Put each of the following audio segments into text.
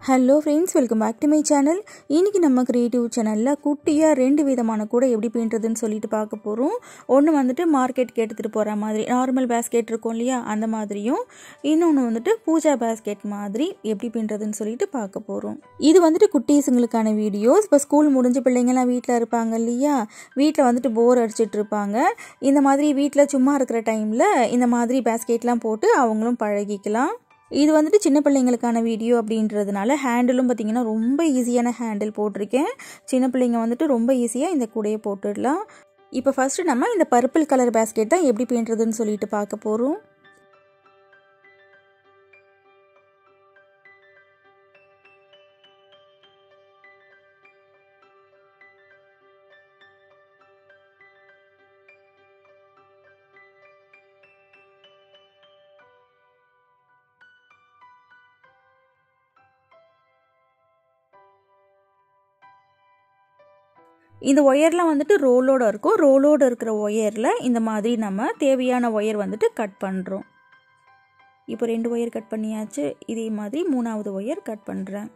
hello friends welcome back to my channel இன்றைக்கி நம்ம creative சேனலில் குட்டியாக ரெண்டு விதமான கூட எப்படி பின்னுறதுன்னு சொல்லிட்டு பார்க்க போகிறோம் ஒன்று வந்துட்டு மார்க்கெட்க்கு எடுத்துகிட்டு போகிற மாதிரி நார்மல் பேஸ்கெட் இருக்கும் இல்லையா அந்த மாதிரியும் இன்னொன்று வந்துட்டு பூஜா பேஸ்கெட் மாதிரி எப்படி பின்னுறதுன்னு சொல்லிட்டு பார்க்க போகிறோம் இது வந்துட்டு குட்டீஸுங்களுக்கான வீடியோஸ் இப்போ ஸ்கூல் முடிஞ்ச பிள்ளைங்கள்லாம் வீட்டில் இருப்பாங்க இல்லையா வீட்டில் வந்துட்டு போர் அடிச்சிட்டு இருப்பாங்க இந்த மாதிரி வீட்டில் சும்மா இருக்கிற டைமில் இந்த மாதிரி பேஸ்கெட்லாம் போட்டு அவங்களும் பழகிக்கலாம் இது வந்துட்டு சின்ன பிள்ளைங்களுக்கான வீடியோ அப்படின்றதுனால ஹேண்டிலும் பார்த்திங்கன்னா ரொம்ப ஈஸியான ஹேண்டில் போட்டிருக்கேன் சின்ன பிள்ளைங்க வந்துட்டு ரொம்ப ஈஸியாக இந்த கூடையை போட்டுடலாம் இப்போ ஃபஸ்ட்டு நம்ம இந்த பர்பிள் கலர் பேஸ்கெட் தான் எப்படி பின்னுறதுன்னு சொல்லிட்டு பார்க்க போகிறோம் இந்த ஒயர்லாம் வந்துட்டு ரோலோடு இருக்கும் ரோலோடு இருக்கிற ஒயரில் இந்த மாதிரி நம்ம தேவையான ஒயர் வந்துட்டு கட் பண்ணுறோம் இப்போ ரெண்டு ஒயர் கட் பண்ணியாச்சு இதே மாதிரி மூணாவது ஒயர் கட் பண்ணுறேன்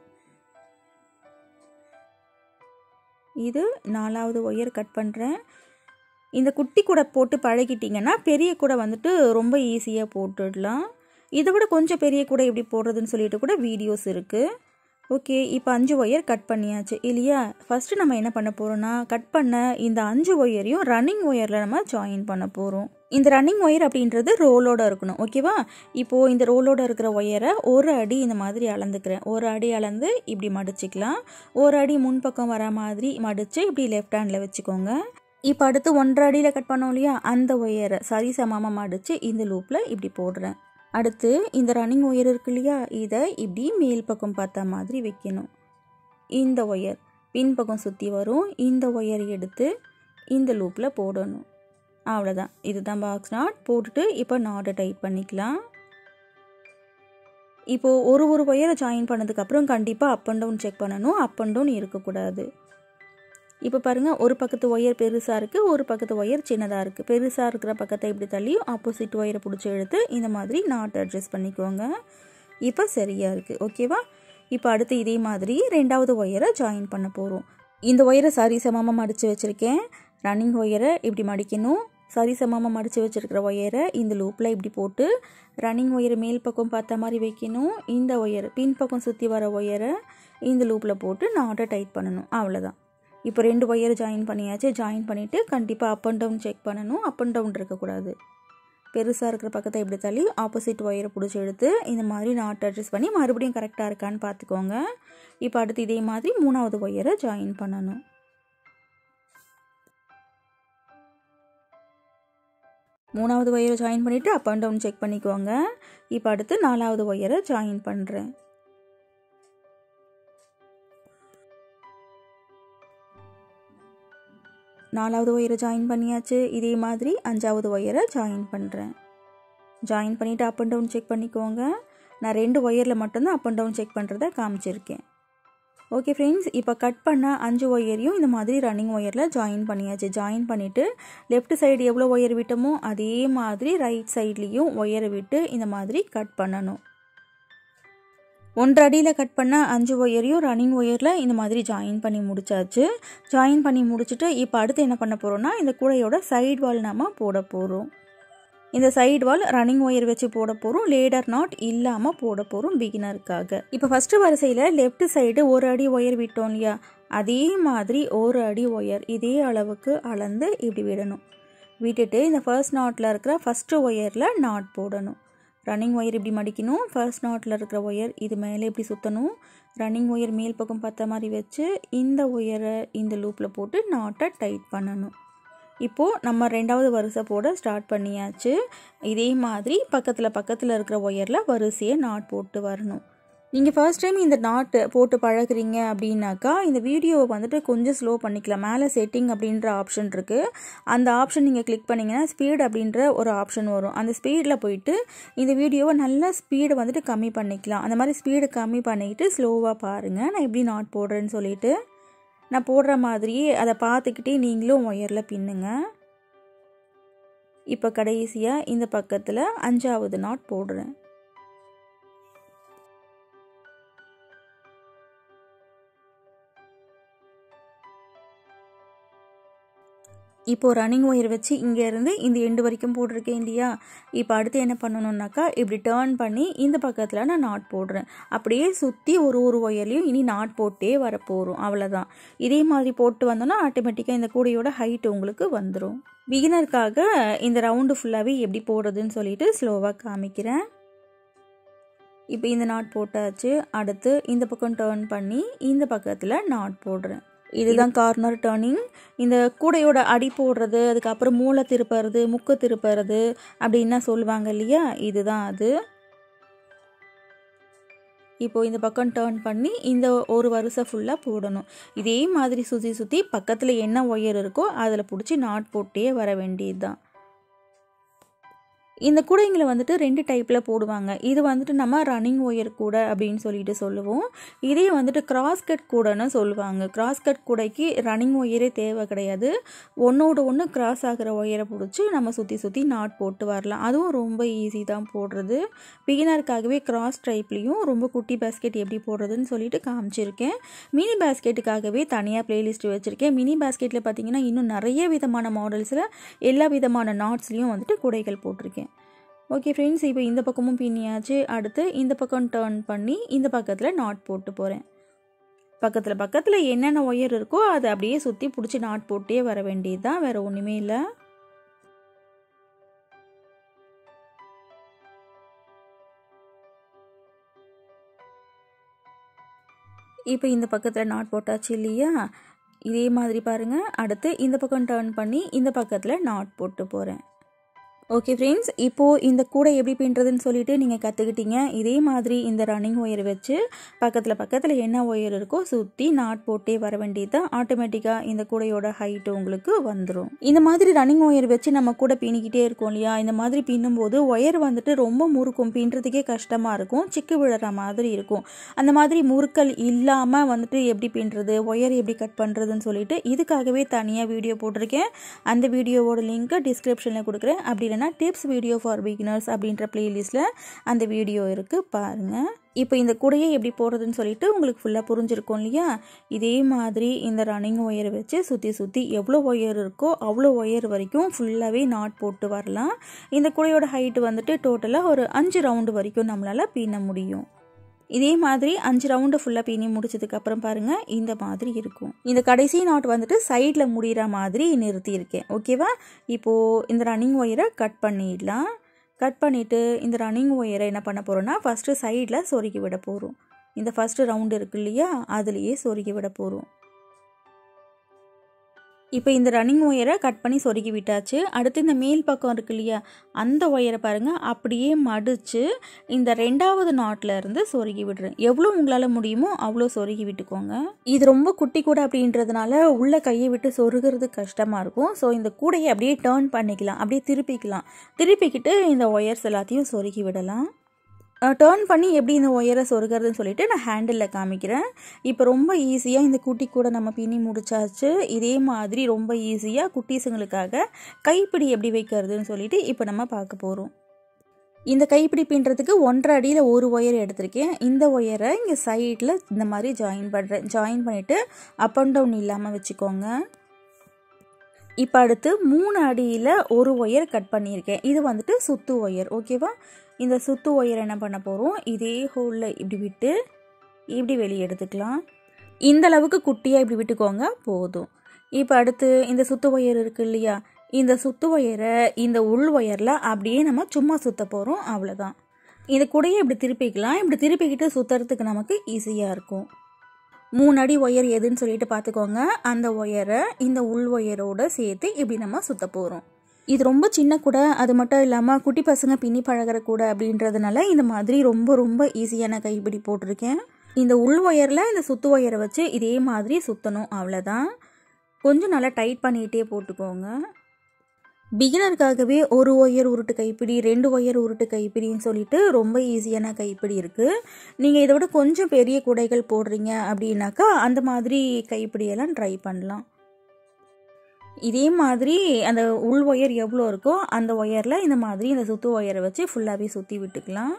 இது நாலாவது ஒயர் கட் பண்ணுறேன் இந்த குட்டி கூட போட்டு பழகிட்டிங்கன்னா பெரிய கூட வந்துட்டு ரொம்ப ஈஸியாக போட்டுடலாம் இதை விட கொஞ்சம் பெரிய கூட எப்படி போடுறதுன்னு சொல்லிட்டு கூட வீடியோஸ் இருக்குது ஓகே இப்போ அஞ்சு ஒயர் கட் பண்ணியாச்சு இல்லையா ஃபஸ்ட்டு நம்ம என்ன பண்ண போகிறோம்னா கட் பண்ண இந்த அஞ்சு ஒயரையும் ரன்னிங் ஒயரில் நம்ம ஜாயின் பண்ண போகிறோம் இந்த ரன்னிங் ஒயர் அப்படின்றது ரோலோட இருக்கணும் ஓகேவா இப்போது இந்த ரோலோட இருக்கிற ஒயரை ஒரு அடி இந்த மாதிரி அளந்துக்கிறேன் ஒரு அடி அளந்து இப்படி மடிச்சிக்கலாம் ஒரு அடி முன்பக்கம் வர மாதிரி மடித்து இப்படி லெஃப்ட் ஹேண்டில் வச்சுக்கோங்க இப்போ அடுத்து ஒன்றரை அடியில் கட் பண்ணோம் இல்லையா அந்த ஒயரை சரி சமமாக மடித்து இந்த லூப்பில் இப்படி போடுறேன் அடுத்து இந்த ரன்னிங் ஒயர் இருக்கு இல்லையா இதை இப்படி மேல் பக்கம் பார்த்த மாதிரி வைக்கணும் இந்த ஒயர் பின்பக்கம் சுற்றி வரும் இந்த ஒயர் எடுத்து இந்த லூப்பில் போடணும் அவ்வளோதான் இதுதான் பாக்ஸ் நாட் போட்டுட்டு இப்போ நாட்டை டைட் பண்ணிக்கலாம் இப்போது ஒரு ஒரு ஒயரை ஜாயின் பண்ணதுக்கப்புறம் கண்டிப்பாக அப் அண்ட் டவுன் செக் பண்ணணும் அப் அண்ட் டவுன் இருக்கக்கூடாது இப்போ பாருங்கள் ஒரு பக்கத்து ஒயர் பெருசாக இருக்குது ஒரு பக்கத்து ஒயர் சின்னதாக இருக்குது பெருசாக இருக்கிற பக்கத்தை இப்படி தள்ளி ஆப்போசிட் ஒயரை பிடிச்சி எடுத்து இந்த மாதிரி நாட் அட்ஜஸ்ட் பண்ணிக்கோங்க இப்போ சரியாக இருக்குது ஓகேவா இப்போ அடுத்து இதே மாதிரி ரெண்டாவது ஒயரை ஜாயின் பண்ண போகிறோம் இந்த ஒயரை சரி சமமாக மடித்து வச்சுருக்கேன் ரன்னிங் ஒயரை இப்படி மடிக்கணும் சரி சமமாக மடித்து வச்சுருக்கிற ஒயரை இந்த லூப்பில் இப்படி போட்டு ரன்னிங் ஒயரை மேல் பக்கம் பார்த்த மாதிரி வைக்கணும் இந்த ஒயர் பின்பக்கம் சுற்றி வர ஒயரை இந்த லூப்பில் போட்டு நாட்டை டைட் பண்ணணும் அவ்வளோதான் இப்போ ரெண்டு ஒயர் ஜாயின் பண்ணியாச்சு ஜாயின் பண்ணிவிட்டு கண்டிப்பாக அப் அண்ட் டவுன் செக் பண்ணணும் அப் அண்ட் டவுன் இருக்கக்கூடாது பெருசாக இருக்கிற பக்கத்தை இப்படி தள்ளி ஆப்போசிட் ஒயரை பிடிச்சி எடுத்து இந்த மாதிரி நாட் அட்ஜஸ்ட் பண்ணி மறுபடியும் கரெக்டாக இருக்கான்னு பார்த்துக்கோங்க இப்போ அடுத்து இதே மாதிரி மூணாவது ஒயரை ஜாயின் பண்ணணும் மூணாவது ஒயரை ஜாயின் பண்ணிவிட்டு அப் அண்ட் டவுன் செக் பண்ணிக்கோங்க இப்போ அடுத்து நாலாவது ஒயரை ஜாயின் பண்ணுறேன் நாலாவது ஒயரை ஜாயின் பண்ணியாச்சு இதே மாதிரி அஞ்சாவது ஒயரை ஜாயின் பண்ணுறேன் ஜாயின் பண்ணிவிட்டு அப் அண்ட் டவுன் செக் பண்ணிக்கோங்க நான் ரெண்டு ஒயரில் மட்டும்தான் அப் அண்ட் டவுன் செக் பண்ணுறத காமிச்சிருக்கேன் ஓகே ஃப்ரெண்ட்ஸ் இப்போ கட் பண்ண அஞ்சு ஒயரையும் இந்த மாதிரி ரன்னிங் ஒயரில் ஜாயின் பண்ணியாச்சு ஜாயின் பண்ணிவிட்டு லெஃப்ட் சைடு எவ்வளோ ஒயர் விட்டோமோ அதே மாதிரி ரைட் சைட்லேயும் ஒயரை விட்டு இந்த மாதிரி கட் பண்ணணும் ஒன்றரை அடியில் கட் பண்ண அஞ்சு ஒயரையும் ரன்னிங் ஒயரில் இந்த மாதிரி ஜாயின் பண்ணி முடிச்சாச்சு ஜாயின் பண்ணி முடிச்சுட்டு இப்போ அடுத்து என்ன பண்ண போகிறோம்னா இந்த கூடையோட சைடு வால் நம்ம போட போகிறோம் இந்த சைடு வால் ரன்னிங் ஒயர் வச்சு போட போகிறோம் லேடர் நாட் இல்லாமல் போட போகிறோம் பிகினருக்காக இப்போ ஃபஸ்ட்டு வரிசையில் லெஃப்ட் சைடு ஒரு அடி ஒயர் விட்டோம் இல்லையா அதே மாதிரி ஒரு அடி ஒயர் இதே அளவுக்கு அளந்து இப்படி விடணும் விட்டுட்டு இந்த ஃபர்ஸ்ட் நாட்டில் இருக்கிற ஃபஸ்ட்டு ஒயரில் நாட் போடணும் ரன்னிங் ஒயர் இப்படி மடிக்கணும் ஃபர்ஸ்ட் நாட்டில் இருக்கிற ஒயர் இது மேலே இப்படி சுற்றணும் ரன்னிங் ஒயர் மேல் பக்கம் பார்த்த மாதிரி வச்சு இந்த ஒயரை இந்த லூப்பில் போட்டு நாட்டை டைட் பண்ணணும் இப்போது நம்ம ரெண்டாவது வரிசை போட ஸ்டார்ட் பண்ணியாச்சு இதே மாதிரி பக்கத்தில் பக்கத்தில் இருக்கிற ஒயரில் வரிசையை நாட் போட்டு வரணும் நீங்கள் ஃபர்ஸ்ட் டைம் இந்த நாட்டு போட்டு பழகுறீங்க அப்படின்னாக்கா இந்த வீடியோவை வந்துட்டு கொஞ்சம் ஸ்லோ பண்ணிக்கலாம் மேலே செட்டிங் அப்படின்ற ஆப்ஷன் இருக்குது அந்த ஆப்ஷன் நீங்கள் கிளிக் பண்ணிங்கன்னா ஸ்பீட் அப்படின்ற ஒரு ஆப்ஷன் வரும் அந்த ஸ்பீடில் போயிட்டு இந்த வீடியோவை நல்லா ஸ்பீடை வந்துட்டு கம்மி பண்ணிக்கலாம் அந்த மாதிரி ஸ்பீடு கம்மி பண்ணிக்கிட்டு ஸ்லோவாக பாருங்கள் நான் எப்படி நாட் போடுறேன்னு சொல்லிட்டு நான் போடுற மாதிரியே அதை பார்த்துக்கிட்டே நீங்களும் ஒயரில் பின்னுங்க இப்போ கடைசியாக இந்த பக்கத்தில் அஞ்சாவது நாட் போடுறேன் இப்போ ரன்னிங் ஒயர் வச்சு இங்கேருந்து இந்த எண்டு வரைக்கும் போட்டிருக்கேன் இல்லையா இப்போ அடுத்து என்ன பண்ணணும்னாக்கா இப்படி டேர்ன் பண்ணி இந்த பக்கத்தில் நான் நாட் போடுறேன் அப்படியே சுற்றி ஒரு ஒரு ஒயர்லையும் இனி நாட் போட்டே வர போகிறோம் அவ்வளோதான் இதே மாதிரி போட்டு வந்தோன்னா ஆட்டோமேட்டிக்காக இந்த கூடையோட ஹைட் உங்களுக்கு வந்துடும் பிகினருக்காக இந்த ரவுண்டு ஃபுல்லாகவே எப்படி போடுறதுன்னு சொல்லிட்டு ஸ்லோவாக காமிக்கிறேன் இப்போ இந்த நாட் போட்டாச்சு அடுத்து இந்த பக்கம் டேர்ன் பண்ணி இந்த பக்கத்தில் நாட் போடுறேன் இதுதான் கார்னர் டேர்னிங் இந்த கூடையோட அடி போடுறது அதுக்கப்புறம் மூளை திருப்புறது முக்கு திருப்புறது அப்படின்னா சொல்லுவாங்க இல்லையா இதுதான் அது இப்போ இந்த பக்கம் டேர்ன் பண்ணி இந்த ஒரு வருஷம் ஃபுல்லாக போடணும் இதே மாதிரி சுற்றி சுற்றி பக்கத்தில் என்ன ஒயர் இருக்கோ அதில் பிடிச்சி நாட் போட்டே வர வேண்டியது தான் இந்த கூடைங்களை வந்துட்டு ரெண்டு டைப்பில் போடுவாங்க இது வந்துட்டு நம்ம ரன்னிங் ஒயர் கூடை அப்படின்னு சொல்லிட்டு சொல்லுவோம் இதே வந்துட்டு கிராஸ் கட் கூடைன்னு சொல்லுவாங்க கிராஸ் கட் கூடைக்கு ரன்னிங் ஒயரே தேவை கிடையாது ஒன்றோட ஒன்று கிராஸ் ஆகிற ஒயரை பிடிச்சி நம்ம சுற்றி சுற்றி நாட் போட்டு வரலாம் அதுவும் ரொம்ப ஈஸி தான் போடுறது பிகினருக்காகவே கிராஸ் டைப்லேயும் ரொம்ப குட்டி பேஸ்கெட் எப்படி போடுறதுன்னு சொல்லிட்டு காமிச்சிருக்கேன் மினி பேஸ்கெட்டுக்காகவே தனியாக பிளேலிஸ்ட் வச்சுருக்கேன் மினி பேஸ்கெட்டில் பார்த்தீங்கன்னா இன்னும் நிறைய விதமான மாடல்ஸில் எல்லா விதமான நாட்ஸ்லேயும் வந்துட்டு கூடைகள் போட்டிருக்கேன் ஓகே ஃப்ரெண்ட்ஸ் இப்போ இந்த பக்கமும் பின்னியாச்சு அடுத்து இந்த பக்கம் டேர்ன் பண்ணி இந்த பக்கத்தில் நாட் போட்டு போகிறேன் பக்கத்தில் பக்கத்தில் என்னென்ன ஒயர் இருக்கோ அதை அப்படியே சுற்றி பிடிச்சி நாட் போட்டே வர வேண்டியது தான் வேறு ஒன்றுமே இல்லை இப்போ இந்த பக்கத்தில் நாட் போட்டாச்சு இல்லையா இதே மாதிரி பாருங்கள் அடுத்து இந்த பக்கம் டேர்ன் பண்ணி இந்த பக்கத்தில் நாட் போட்டு போகிறேன் ஓகே ஃப்ரெண்ட்ஸ் இப்போது இந்த கூடை எப்படி பின்னுறதுன்னு சொல்லிட்டு நீங்கள் கற்றுக்கிட்டீங்க இதே மாதிரி இந்த ரன்னிங் ஒயர் வச்சு பக்கத்தில் பக்கத்தில் என்ன ஒயர் இருக்கோ சுற்றி நாட் போட்டே வர வேண்டியது தான் ஆட்டோமேட்டிக்காக இந்த கூடையோட ஹைட்டு உங்களுக்கு வந்துடும் இந்த மாதிரி ரன்னிங் ஒயர் வச்சு நம்ம கூட பின்னிக்கிட்டே இருக்கோம் இல்லையா இந்த மாதிரி பின்னும்போது ஒயர் வந்துட்டு ரொம்ப முறுக்கும் பின்னுறதுக்கே கஷ்டமாக இருக்கும் சிக்கு விழுற மாதிரி இருக்கும் அந்த மாதிரி முறுக்கல் இல்லாமல் வந்துட்டு எப்படி பின்னுறது ஒயர் எப்படி கட் பண்ணுறதுன்னு சொல்லிட்டு இதுக்காகவே தனியாக வீடியோ போட்டிருக்கேன் அந்த வீடியோவோட லிங்க்கை டிஸ்கிரிப்ஷனில் கொடுக்குறேன் அப்படி இல்லைனா டிப்ஸ் வீடியோ ஃபார் பிகினர்ஸ் அப்படின்ற பிளேலிஸ்ட்டில் அந்த வீடியோ இருக்குது பாருங்கள் இப்போ இந்த கூடையை எப்படி போடுறதுன்னு சொல்லிட்டு உங்களுக்கு ஃபுல்லாக புரிஞ்சிருக்கும் இல்லையா இதே மாதிரி இந்த ரன்னிங் ஒயரை வச்சு சுற்றி சுற்றி எவ்வளோ ஒயர் இருக்கோ அவ்வளோ ஒயர் வரைக்கும் ஃபுல்லாகவே நாட் போட்டு வரலாம் இந்த கூடையோட ஹைட்டு வந்துட்டு டோட்டலாக ஒரு அஞ்சு ரவுண்டு வரைக்கும் நம்மளால் பின்ன முடியும் இதே மாதிரி அஞ்சு ரவுண்டு ஃபுல்லாக பின்னி முடிச்சதுக்கப்புறம் பாருங்கள் இந்த மாதிரி இருக்கும் இந்த கடைசி நாட் வந்துட்டு சைடில் முடிகிற மாதிரி நிறுத்தியிருக்கேன் ஓகேவா இப்போது இந்த ரன்னிங் ஒயரை கட் பண்ணிடலாம் கட் பண்ணிவிட்டு இந்த ரன்னிங் ஒயரை என்ன பண்ண போகிறோன்னா ஃபஸ்ட்டு சைடில் சொருகி விட போகிறோம் இந்த ஃபஸ்ட்டு ரவுண்டு இருக்கு இல்லையா அதுலேயே சொருகி விட போகிறோம் இப்போ இந்த ரன்னிங் ஒயரை கட் பண்ணி சொருகி விட்டாச்சு அடுத்து இந்த மேல் பக்கம் இருக்கு இல்லையா அந்த ஒயரை பாருங்கள் அப்படியே மடித்து இந்த ரெண்டாவது நாட்டில் இருந்து சொருகி விடுறேன் எவ்வளோ உங்களால் முடியுமோ அவ்வளோ சொருகி விட்டுக்கோங்க இது ரொம்ப குட்டி கூட அப்படின்றதுனால உள்ள கையை விட்டு சொருகிறது கஷ்டமாக இருக்கும் ஸோ இந்த கூடையை அப்படியே டேர்ன் பண்ணிக்கலாம் அப்படியே திருப்பிக்கலாம் திருப்பிக்கிட்டு இந்த ஒயர்ஸ் எல்லாத்தையும் சொருகி விடலாம் டேர்ன் பண்ணி எப்படி இந்த ஒயரை சொருகிறதுன்னு சொல்லிட்டு நான் ஹேண்டிலில் காமிக்கிறேன் இப்போ ரொம்ப ஈஸியாக இந்த குட்டி கூட நம்ம பின்னி முடிச்சாச்சு இதே மாதிரி ரொம்ப ஈஸியாக குட்டீஸுங்களுக்காக கைப்பிடி எப்படி வைக்கிறதுன்னு சொல்லிட்டு இப்போ நம்ம பார்க்க போகிறோம் இந்த கைப்பிடி பின்னுறதுக்கு ஒன்றரை அடியில் ஒரு ஒயர் எடுத்திருக்கேன் இந்த ஒயரை இங்கே சைடில் இந்த மாதிரி ஜாயின் பண்ணுறேன் ஜாயின் பண்ணிவிட்டு அப் அண்ட் டவுன் இல்லாமல் வச்சுக்கோங்க இப்போ அடுத்து மூணு அடியில் ஒரு ஒயர் கட் பண்ணியிருக்கேன் இது வந்துட்டு சுத்து ஒயர் ஓகேவா இந்த சுத்து ஒயர் என்ன பண்ண போகிறோம் இதே ஹோலில் இப்படி விட்டு இப்படி வெளியே எடுத்துக்கலாம் இந்த அளவுக்கு குட்டியாக இப்படி விட்டுக்கோங்க போதும் இப்போ அடுத்து இந்த சுத்து ஒயர் இருக்கு இல்லையா இந்த சுத்து ஒயரை இந்த உள் ஒயரில் அப்படியே நம்ம சும்மா சுத்த போகிறோம் அவ்வளோதான் இந்த கூடையை இப்படி திருப்பிக்கலாம் இப்படி திருப்பிக்கிட்டு சுற்றுறதுக்கு நமக்கு ஈஸியாக இருக்கும் மூணு அடி ஒயர் எதுன்னு சொல்லிட்டு பார்த்துக்கோங்க அந்த ஒயரை இந்த உள் ஒயரோட சேர்த்து இப்படி நம்ம சுத்த போகிறோம் இது ரொம்ப சின்ன கூடை அது மட்டும் இல்லாமல் குட்டி பசங்க பின்னி பழகிற கூடை அப்படின்றதுனால இந்த மாதிரி ரொம்ப ரொம்ப ஈஸியான கைப்பிடி போட்டிருக்கேன் இந்த உள் ஒயரில் இந்த சுத்து ஒயரை வச்சு இதே மாதிரி சுற்றணும் அவ்வளோதான் கொஞ்சம் நல்லா டைட் பண்ணிகிட்டே போட்டுக்கோங்க பிகினருக்காகவே ஒரு ஒயர் உருட்டு கைப்பிடி ரெண்டு ஒயர் உருட்டு கைப்பிடின்னு சொல்லிட்டு ரொம்ப ஈஸியான கைப்பிடி இருக்குது நீங்கள் இதை விட கொஞ்சம் பெரிய குடைகள் போடுறீங்க அப்படின்னாக்கா அந்த மாதிரி கைப்பிடியெல்லாம் ட்ரை பண்ணலாம் இதே மாதிரி அந்த உள் ஒயர் எவ்வளோ இருக்கோ அந்த ஒயரில் இந்த மாதிரி இந்த சுத்து ஒயரை வச்சு ஃபுல்லாகவே சுற்றி விட்டுக்கலாம்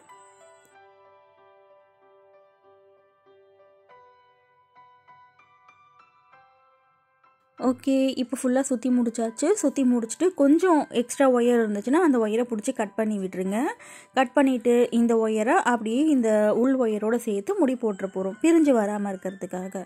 ஓகே இப்போ ஃபுல்லாக சுற்றி முடிச்சாச்சு சுற்றி முடிச்சுட்டு கொஞ்சம் எக்ஸ்ட்ரா ஒயர் இருந்துச்சுன்னா அந்த ஒயரை பிடிச்சி கட் பண்ணி விட்டுருங்க கட் பண்ணிவிட்டு இந்த ஒயரை அப்படியே இந்த உள் ஒயரோடு சேர்த்து முடி போட்டுற போகிறோம் பிரிஞ்சு வராமல் இருக்கிறதுக்காக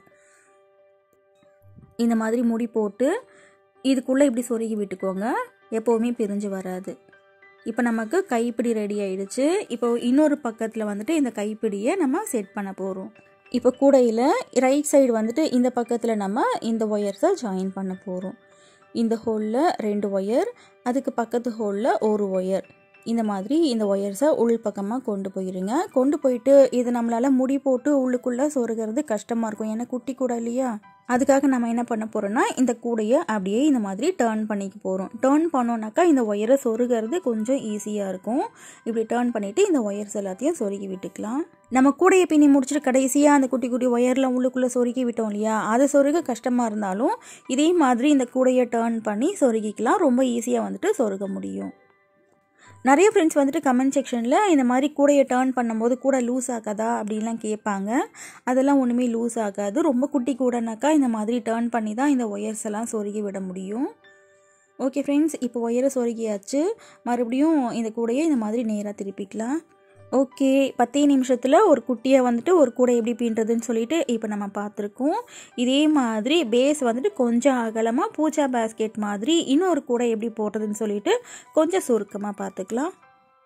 இந்த மாதிரி முடி போட்டு இதுக்குள்ளே இப்படி சொருகி விட்டுக்கோங்க எப்போவுமே பிரிஞ்சு வராது இப்போ நமக்கு கைப்பிடி ரெடி ஆயிடுச்சு இப்போ இன்னொரு பக்கத்தில் வந்துட்டு இந்த கைப்பிடியை நம்ம செட் பண்ண போகிறோம் இப்போ கூடையில் ரைட் சைடு வந்துட்டு இந்த பக்கத்தில் நம்ம இந்த ஒயர்ஸை ஜாயின் பண்ண போகிறோம் இந்த ஹோலில் ரெண்டு ஒயர் அதுக்கு பக்கத்து ஹோலில் ஒரு ஒயர் இந்த மாதிரி இந்த ஒயர்ஸை உள் பக்கமாக கொண்டு போயிருங்க கொண்டு போயிட்டு இது நம்மளால் முடி போட்டு உள்ளுக்குள்ளே சொருகிறது கஷ்டமாக இருக்கும் ஏன்னா குட்டி கூட இல்லையா அதுக்காக நம்ம என்ன பண்ண போகிறோம்னா இந்த கூடையை அப்படியே இந்த மாதிரி டேர்ன் பண்ணிக்க போகிறோம் டேர்ன் பண்ணோன்னாக்கா இந்த ஒயரை சொருகிறது கொஞ்சம் ஈஸியாக இருக்கும் இப்படி டேர்ன் பண்ணிவிட்டு இந்த ஒயர்ஸ் எல்லாத்தையும் சொருகி விட்டுக்கலாம் நம்ம கூடையை பின்னி முடிச்சுட்டு கடைசியாக அந்த குட்டி குட்டி ஒயர்லாம் உள்ளுக்குள்ளே சொருகி விட்டோம் இல்லையா அதை சொருக கஷ்டமாக இருந்தாலும் இதே மாதிரி இந்த கூடையை டேர்ன் பண்ணி சொருகிக்கலாம் ரொம்ப ஈஸியாக வந்துட்டு சொருக முடியும் நிறைய ஃப்ரெண்ட்ஸ் வந்துட்டு கமெண்ட் செக்ஷனில் இந்த மாதிரி கூடையை டேர்ன் பண்ணும்போது கூட லூஸ் ஆகாதா அப்படின்லாம் கேட்பாங்க அதெல்லாம் ஒன்றுமே லூஸ் ஆகாது ரொம்ப குட்டி கூடனாக்கா இந்த மாதிரி டேர்ன் பண்ணி தான் இந்த ஒயர்ஸ் எல்லாம் சொருகி விட முடியும் ஓகே ஃப்ரெண்ட்ஸ் இப்போ ஒயரை சொருகியாச்சு மறுபடியும் இந்த கூடையை இந்த மாதிரி நேராக திருப்பிக்கலாம் ஓகே பத்தே நிமிஷத்தில் ஒரு குட்டியை வந்துட்டு ஒரு கூடை எப்படி பின்றதுன்னு சொல்லிட்டு இப்போ நம்ம பார்த்துருக்கோம் இதே மாதிரி பேஸ் வந்துட்டு கொஞ்சம் அகலமாக பூஜா பேஸ்கெட் மாதிரி இன்னொரு கூடை எப்படி போடுறதுன்னு சொல்லிட்டு கொஞ்சம் சுருக்கமாக பார்த்துக்கலாம்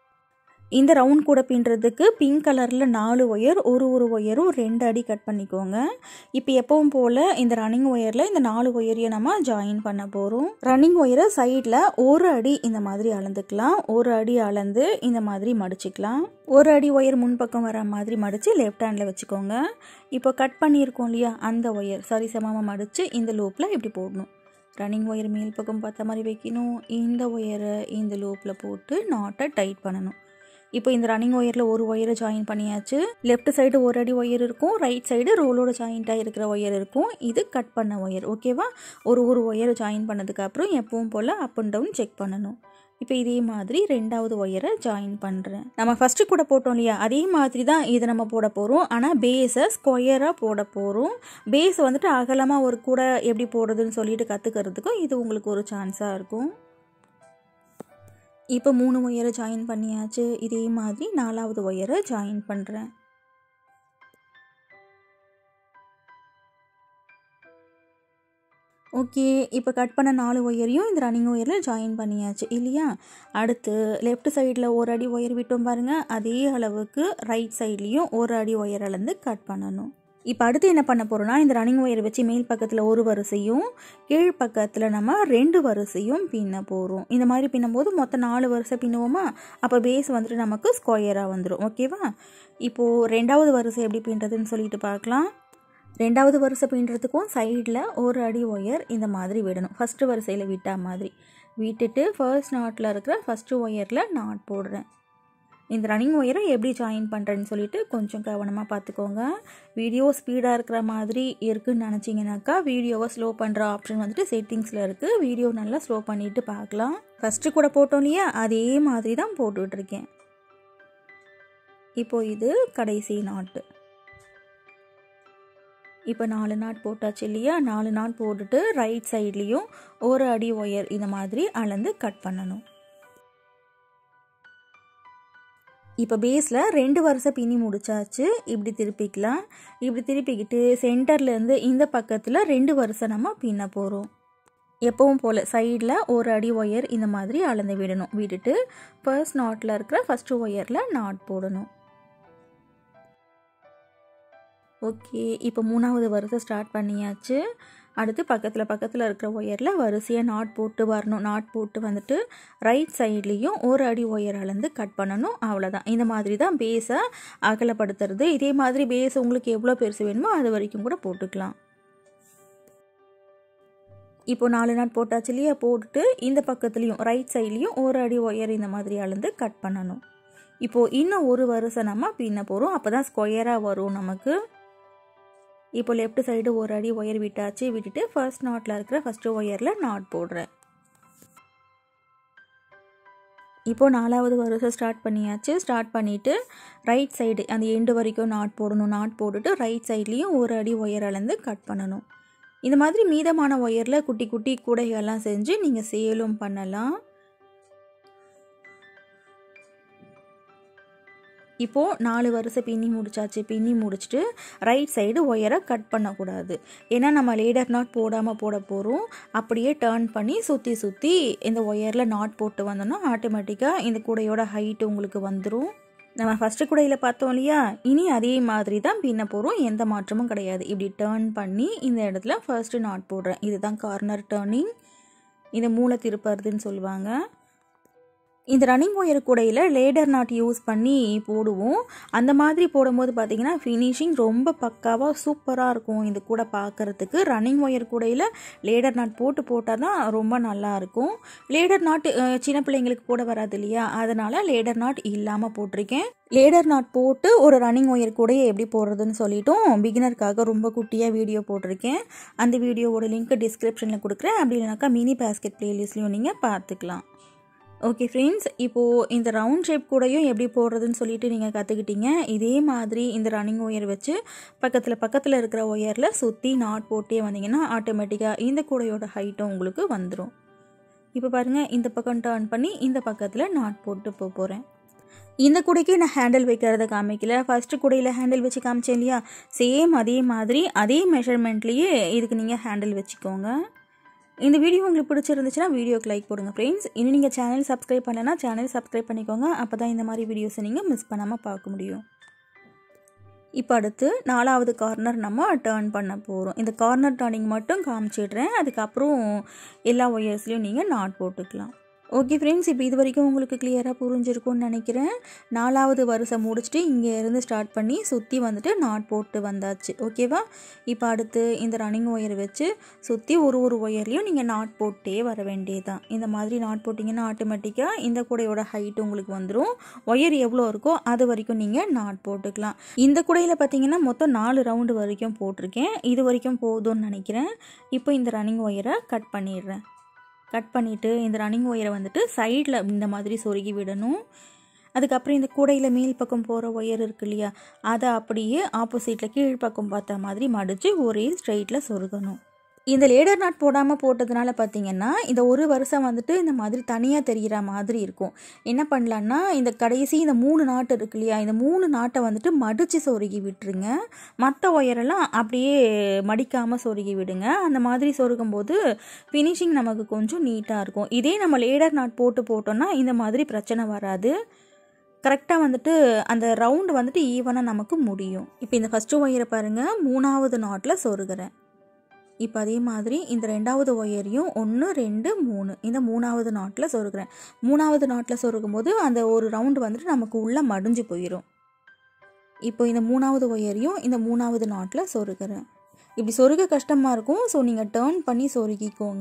இந்த ரவுண்ட் கூட பின்னுறதுக்கு பிங்க் கலரில் நாலு ஒயர் ஒரு ஒரு ஒயரும் ரெண்டு அடி கட் பண்ணிக்கோங்க இப்போ எப்பவும் போல் இந்த ரன்னிங் ஒயரில் இந்த நாலு ஒயரையும் நம்ம ஜாயின் பண்ண போகிறோம் ரன்னிங் ஒயரை சைடில் ஒரு அடி இந்த மாதிரி அளந்துக்கலாம் ஒரு அடி அளந்து இந்த மாதிரி மடிச்சுக்கலாம் ஒரு அடி ஒயர் முன்பக்கம் வர மாதிரி மடித்து லெஃப்ட் ஹேண்டில் வச்சுக்கோங்க இப்போ கட் பண்ணியிருக்கோம் இல்லையா அந்த ஒயர் சரிசமமாக மடித்து இந்த லூப்பில் இப்படி போடணும் ரன்னிங் ஒயர் மேல் பக்கம் பார்த்த மாதிரி வைக்கணும் இந்த ஒயரை இந்த லூப்பில் போட்டு நாட்டை டைட் பண்ணணும் இப்போ இந்த ரன்னிங் ஒயரில் ஒரு ஒயரை ஜாயின் பண்ணியாச்சு லெஃப்ட் சைடு ஒரு அடி ஒயர் இருக்கும் ரைட் சைடு ரோலோட ஜாயிண்ட்டாக இருக்கிற ஒயர் இருக்கும் இது கட் பண்ண ஒயர் ஓகேவா ஒரு ஒரு ஒயரை ஜாயின் பண்ணதுக்கப்புறம் எப்பவும் போல் அப் அண்ட் டவுன் செக் பண்ணணும் இப்போ இதே மாதிரி ரெண்டாவது ஒயரை ஜாயின் பண்ணுறேன் நம்ம ஃபஸ்ட்டு கூட போட்டோம் இல்லையா அதே மாதிரி தான் இதை நம்ம போட போகிறோம் ஆனால் பேஸை ஸ்கொயராக போட போகிறோம் பேஸ் வந்துட்டு அகலமாக ஒரு கூட எப்படி போடுறதுன்னு சொல்லிட்டு கற்றுக்கிறதுக்கும் இது உங்களுக்கு ஒரு சான்ஸாக இருக்கும் இப்போ மூணு ஒயரை ஜாயின் பண்ணியாச்சு இதே மாதிரி நாலாவது ஒயரை ஜாயின் பண்ணுறேன் ஓகே இப்போ கட் பண்ண நாலு ஒயரையும் இந்த ரன்னிங் ஒயரில் ஜாயின் பண்ணியாச்சு இல்லையா அடுத்து லெஃப்ட் சைடில் ஒரு அடி ஒயர் விட்டோம் பாருங்கள் அதே அளவுக்கு ரைட் சைட்லேயும் ஒரு அடி ஒயர் அளந்து கட் பண்ணணும் இப்போ அடுத்து என்ன பண்ண போகிறோம்னா இந்த ரன்னிங் ஒயர் வச்சு மேல் பக்கத்தில் ஒரு வரிசையும் கீழ் பக்கத்தில் நம்ம ரெண்டு வரிசையும் பின்ன போகிறோம் இந்த மாதிரி பின்னும்போது மொத்தம் நாலு வரிசை பின்னுவோமா அப்போ பேஸ் வந்துட்டு நமக்கு ஸ்கொயராக வந்துடும் ஓகேவா இப்போது ரெண்டாவது வரிசை எப்படி பின்னுறதுன்னு சொல்லிட்டு பார்க்கலாம் ரெண்டாவது வரிசை பின்னுறதுக்கும் சைடில் ஒரு அடி ஒயர் இந்த மாதிரி விடணும் ஃபஸ்ட்டு வரிசையில் விட்டா மாதிரி விட்டுட்டு ஃபர்ஸ்ட் நாட்டில் இருக்கிற ஃபஸ்ட்டு ஒயரில் நாட் போடுறேன் இந்த ரன்னிங் ஒயரை எப்படி ஜாயின் பண்ணுறேன்னு சொல்லிட்டு கொஞ்சம் கவனமாக பார்த்துக்கோங்க வீடியோ ஸ்பீடாக இருக்கிற மாதிரி இருக்குன்னு நினச்சிங்கனாக்கா வீடியோவை ஸ்லோ பண்ணுற ஆப்ஷன் வந்துட்டு செட்டிங்ஸில் இருக்குது வீடியோ நல்லா ஸ்லோ பண்ணிவிட்டு பார்க்கலாம் ஃபஸ்ட்டு கூட போட்டோம் இல்லையா அதே மாதிரி தான் போட்டுட்ருக்கேன் இப்போ இது கடைசி நாட்டு இப்போ நாலு நாட் போட்டாச்சு இல்லையா நாலு நாட் போட்டுட்டு ரைட் சைட்லேயும் ஒரு அடி ஒயர் இந்த மாதிரி அளந்து கட் பண்ணணும் இப்போ பேஸில் ரெண்டு வருஷம் பின்னி முடிச்சாச்சு இப்படி திருப்பிக்கலாம் இப்படி திருப்பிக்கிட்டு சென்டர்லேருந்து இந்த பக்கத்தில் ரெண்டு வருஷம் நம்ம பின்ன போகிறோம் எப்பவும் போல் சைடில் ஒரு அடி ஒயர் இந்த மாதிரி அளந்து விடணும் விட்டுட்டு ஃபர்ஸ்ட் நாட்டில் இருக்கிற ஃபஸ்ட்டு ஒயரில் நாட் போடணும் ஓகே இப்போ மூணாவது வருஷம் ஸ்டார்ட் பண்ணியாச்சு அடுத்து பக்கத்தில் பக்கத்தில் இருக்கிற ஒயரில் வரிசையாக நாட் போட்டு வரணும் நாட் போட்டு வந்துட்டு ரைட் சைட்லேயும் ஒரு அடி ஒயர் அளந்து கட் பண்ணணும் அவ்வளோதான் இந்த மாதிரி தான் பேஸை அகலப்படுத்துறது இதே மாதிரி பேஸ் உங்களுக்கு எவ்வளோ பெருசு வேணுமோ அது வரைக்கும் கூட போட்டுக்கலாம் இப்போ நாலு நாட் போட்டாச்சு இல்லையா போட்டுட்டு இந்த பக்கத்துலேயும் ரைட் சைட்லேயும் ஒரு அடி ஒயர் இந்த மாதிரி அளந்து கட் பண்ணணும் இப்போது இன்னும் ஒரு வருஷம் நம்ம பின்ன போகிறோம் அப்போ தான் ஸ்கொயராக வரும் நமக்கு இப்போ லெஃப்ட் சைடு ஒரு அடி ஒயர் விட்டாச்சு விட்டுட்டு ஃபர்ஸ்ட் நாட்டில் இருக்கிற ஃபஸ்ட்டு ஒயரில் நாட் போடுறேன் இப்போது நாலாவது வருஷம் ஸ்டார்ட் பண்ணியாச்சு ஸ்டார்ட் பண்ணிவிட்டு ரைட் சைடு அந்த எண்டு வரைக்கும் நாட் போடணும் நாட் போட்டுட்டு ரைட் சைட்லேயும் ஒரு அடி ஒயர் அளந்து கட் பண்ணணும் இந்த மாதிரி மீதமான ஒயரில் குட்டி குட்டி கூடைகள்லாம் செஞ்சு நீங்கள் சேலும் பண்ணலாம் இப்போது நாலு வருஷம் பின்னி முடிச்சாச்சு பின்னி முடிச்சுட்டு ரைட் சைடு ஒயரை கட் பண்ணக்கூடாது ஏன்னா நம்ம லேடர் நாட் போடாமல் போட போகிறோம் அப்படியே டேர்ன் பண்ணி சுற்றி சுற்றி இந்த ஒயரில் நாட் போட்டு வந்தோம்னா ஆட்டோமேட்டிக்காக இந்த கூடையோட ஹைட் உங்களுக்கு வந்துடும் நம்ம ஃபஸ்ட்டு கூடையில் பார்த்தோம் இல்லையா இனி அதே மாதிரி தான் பின்ன போகிறோம் எந்த மாற்றமும் கிடையாது இப்படி டேர்ன் பண்ணி இந்த இடத்துல ஃபர்ஸ்ட்டு நாட் போடுறேன் இதுதான் கார்னர் டேர்னிங் இதை மூளை திருப்பறதுன்னு சொல்லுவாங்க இந்த ரன்னிங் ஒயர் கூடையில் லேடர் நாட் யூஸ் பண்ணி போடுவோம் அந்த மாதிரி போடும்போது பார்த்தீங்கன்னா ஃபினிஷிங் ரொம்ப பக்காவாக சூப்பராக இருக்கும் இந்த கூடை பார்க்குறதுக்கு ரன்னிங் ஒயர் கூடையில் லேடர் நாட் போட்டு போட்டால் தான் ரொம்ப நல்லாயிருக்கும் லேடர் நாட் சின்ன பிள்ளைங்களுக்கு போட வராது இல்லையா அதனால் லேடர் நாட் இல்லாமல் போட்டிருக்கேன் லேடர் நாட் போட்டு ஒரு ரன்னிங் ஒயர் கூடையை எப்படி போடுறதுன்னு சொல்லிட்டும் பிகினருக்காக ரொம்ப குட்டியாக வீடியோ போட்டிருக்கேன் அந்த வீடியோவோட லிங்க் டிஸ்கிரிப்ஷனில் கொடுக்குறேன் அப்படி இல்லைனாக்கா மினி பேஸ்கெட் ப்ளேலிஸ்ட்லையும் நீங்கள் பார்த்துக்கலாம் ஓகே ஃப்ரெண்ட்ஸ் இப்போது இந்த ரவுண்ட் ஷேப் கூடயும் எப்படி போடுறதுன்னு சொல்லிட்டு நீங்கள் கற்றுக்கிட்டீங்க இதே மாதிரி இந்த ரன்னிங் ஒயர் வச்சு பக்கத்தில் பக்கத்தில் இருக்கிற ஒயரில் சுற்றி நாட் போட்டே வந்தீங்கன்னா ஆட்டோமேட்டிக்காக இந்த கூடையோட ஹைட்டும் உங்களுக்கு வந்துடும் இப்போ பாருங்கள் இந்த பக்கம் டர்ன் பண்ணி இந்த பக்கத்தில் நாட் போட்டு போக போகிறேன் இந்த கூடைக்கு நான் ஹேண்டில் வைக்கிறத காமிக்கல ஃபஸ்ட்டு கூடையில் ஹேண்டில் வச்சு காமிச்சேன் இல்லையா சேம் அதே மாதிரி அதே மெஷர்மெண்ட்லேயே இதுக்கு நீங்கள் ஹேண்டில் வச்சுக்கோங்க இந்த வீடியோ உங்களுக்கு பிடிச்சிருந்துச்சுன்னா வீடியோக்கு லைக் போடுங்க ஃப்ரெண்ட்ஸ் இன்னும் நீங்கள் சேனல் சப்ஸ்கிரைப் பண்ணலன்னா சேனல் சப்ஸ்கிரைப் பண்ணிக்கோங்க அப்போ தான் இந்த மாதிரி வீடியோஸை நீங்கள் மிஸ் பண்ணாமல் பார்க்க முடியும் இப்போ அடுத்து நாலாவது கார்னர் நம்ம டேர்ன் பண்ண போகிறோம் இந்த கார்னர் டேர்னிங் மட்டும் காமிச்சிடுறேன் அதுக்கப்புறம் எல்லா ஒயர்ஸ்லையும் நீங்கள் நாட் போட்டுக்கலாம் ஓகே ஃப்ரெண்ட்ஸ் இப்போ இது வரைக்கும் உங்களுக்கு கிளியராக புரிஞ்சிருக்கும்னு நினைக்கிறேன் நாலாவது வருஷம் முடிச்சுட்டு இங்கே இருந்து ஸ்டார்ட் பண்ணி சுற்றி வந்துட்டு நாட் போட்டு வந்தாச்சு ஓகேவா இப்போ அடுத்து இந்த ரன்னிங் ஒயர் வச்சு சுற்றி ஒரு ஒரு ஒயர்லேயும் நீங்கள் நாட் போட்டே வர வேண்டியதுதான் இந்த மாதிரி நாட் போட்டிங்கன்னா ஆட்டோமேட்டிக்காக இந்த கூடையோட ஹைட் உங்களுக்கு வந்துடும் ஒயர் எவ்வளோ இருக்கோ அது வரைக்கும் நீங்கள் நாட் போட்டுக்கலாம் இந்த கூடையில் பார்த்தீங்கன்னா மொத்தம் நாலு ரவுண்டு வரைக்கும் போட்டிருக்கேன் இது வரைக்கும் போதும்னு நினைக்கிறேன் இப்போ இந்த ரன்னிங் ஒயரை கட் பண்ணிடுறேன் கட் பண்ணிவிட்டு இந்த ரன்னிங் ஒயரை வந்துட்டு சைடில் இந்த மாதிரி சொருகி விடணும் அதுக்கப்புறம் இந்த கூடையில் மேல் பக்கம் போகிற ஒயர் இருக்கு இல்லையா அதை அப்படியே ஆப்போசிட்டில் கீழ்ப்பக்கம் பார்த்த மாதிரி மடித்து ஒரே ஸ்ட்ரைட்டில் சொருகணும் இந்த லேடர் நாட் போடாமல் போட்டதுனால பார்த்தீங்கன்னா இந்த ஒரு வருஷம் வந்துட்டு இந்த மாதிரி தனியாக தெரிகிற மாதிரி இருக்கும் என்ன பண்ணலான்னா இந்த கடைசி இந்த மூணு நாட்டு இருக்கு இல்லையா இந்த மூணு நாட்டை வந்துட்டு மடித்து சொருகி விட்டுருங்க மற்ற ஒயரெல்லாம் அப்படியே மடிக்காமல் சொருகி விடுங்க அந்த மாதிரி சொருகும் போது ஃபினிஷிங் நமக்கு கொஞ்சம் நீட்டாக இருக்கும் இதே நம்ம லேடர் நாட் போட்டு போட்டோம்னா இந்த மாதிரி பிரச்சனை வராது கரெக்டாக வந்துட்டு அந்த ரவுண்டு வந்துட்டு ஈவனாக நமக்கு முடியும் இப்போ இந்த ஃபஸ்ட்டு ஒயரை பாருங்கள் மூணாவது நாட்டில் சொருகிறேன் இப்போ அதே மாதிரி இந்த ரெண்டாவது ஒயரையும் ஒன்று ரெண்டு மூணு இந்த மூணாவது நாட்டில் சொருகிறேன் மூணாவது நாட்டில் சொருகும் போது அந்த ஒரு ரவுண்டு வந்துட்டு நமக்கு உள்ளே மடிஞ்சு போயிடும் இப்போ இந்த மூணாவது ஒயரையும் இந்த மூணாவது நாட்டில் சொருகிறேன் இப்படி சொருக கஷ்டமாக இருக்கும் ஸோ நீங்கள் டேர்ன் பண்ணி சொருகிக்கோங்க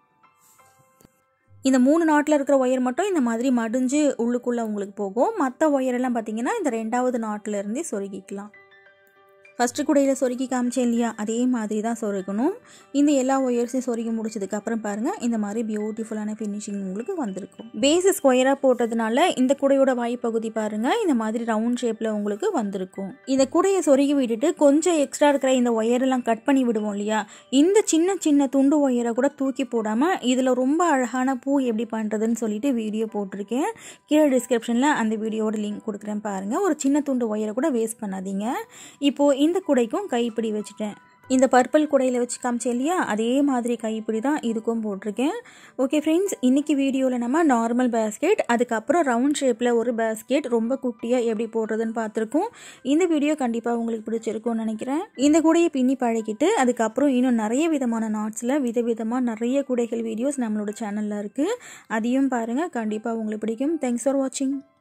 இந்த மூணு நாட்டில் இருக்கிற ஒயர் மட்டும் இந்த மாதிரி மடிஞ்சு உள்ளுக்குள்ளே உங்களுக்கு போகும் மற்ற ஒயரெல்லாம் பார்த்தீங்கன்னா இந்த ரெண்டாவது நாட்டில் இருந்தே சொருகிக்கலாம் ஃபஸ்ட்டு கூடையில் சொருக்கி காமிச்சேன் இல்லையா அதே மாதிரி தான் சொருகணும் இந்த எல்லா ஒயர்ஸையும் சொருகி முடிச்சதுக்கு அப்புறம் பாருங்கள் இந்த மாதிரி பியூட்டிஃபுல்லான ஃபினிஷிங் உங்களுக்கு வந்திருக்கும் பேஸு ஸ்கொயராக போட்டதுனால இந்த கூடையோட வாய்ப்பகுதி பாருங்கள் இந்த மாதிரி ரவுண்ட் ஷேப்பில் உங்களுக்கு வந்திருக்கும் இந்த கூடையை சொருகி விட்டுட்டு கொஞ்சம் எக்ஸ்ட்ரா இருக்கிற இந்த ஒயரெல்லாம் கட் பண்ணி விடுவோம் இல்லையா இந்த சின்ன சின்ன துண்டு ஒயரை கூட தூக்கி போடாமல் இதில் ரொம்ப அழகான பூ எப்படி பண்ணுறதுன்னு சொல்லிட்டு வீடியோ போட்டிருக்கேன் கீழே டிஸ்கிரிப்ஷனில் அந்த வீடியோட லிங்க் கொடுக்குறேன் பாருங்கள் ஒரு சின்ன துண்டு ஒயரை கூட வேஸ்ட் பண்ணாதீங்க இப்போது இந்த குடைக்கும் கைப்பிடி வச்சுட்டேன் இந்த பர்பிள் குடையில் வச்சு காமிச்சேன் இல்லையா அதே மாதிரி கைப்பிடி தான் இதுக்கும் போட்டிருக்கேன் ஓகே ஃப்ரெண்ட்ஸ் இன்றைக்கி வீடியோவில் நம்ம நார்மல் பேஸ்கெட் அதுக்கப்புறம் ரவுண்ட் ஷேப்பில் ஒரு பேஸ்கெட் ரொம்ப குட்டியாக எப்படி போடுறதுன்னு பார்த்துருக்கோம் இந்த வீடியோ கண்டிப்பாக உங்களுக்கு பிடிச்சிருக்கும்னு நினைக்கிறேன் இந்த கூடையை பின்னி பழகிட்டு அதுக்கப்புறம் இன்னும் நிறைய விதமான நாட்ஸில் விதவிதமாக நிறைய குடைகள் வீடியோஸ் நம்மளோட சேனலில் இருக்குது அதையும் பாருங்கள் கண்டிப்பாக உங்களுக்கு பிடிக்கும் தேங்க்ஸ் ஃபார் வாட்சிங்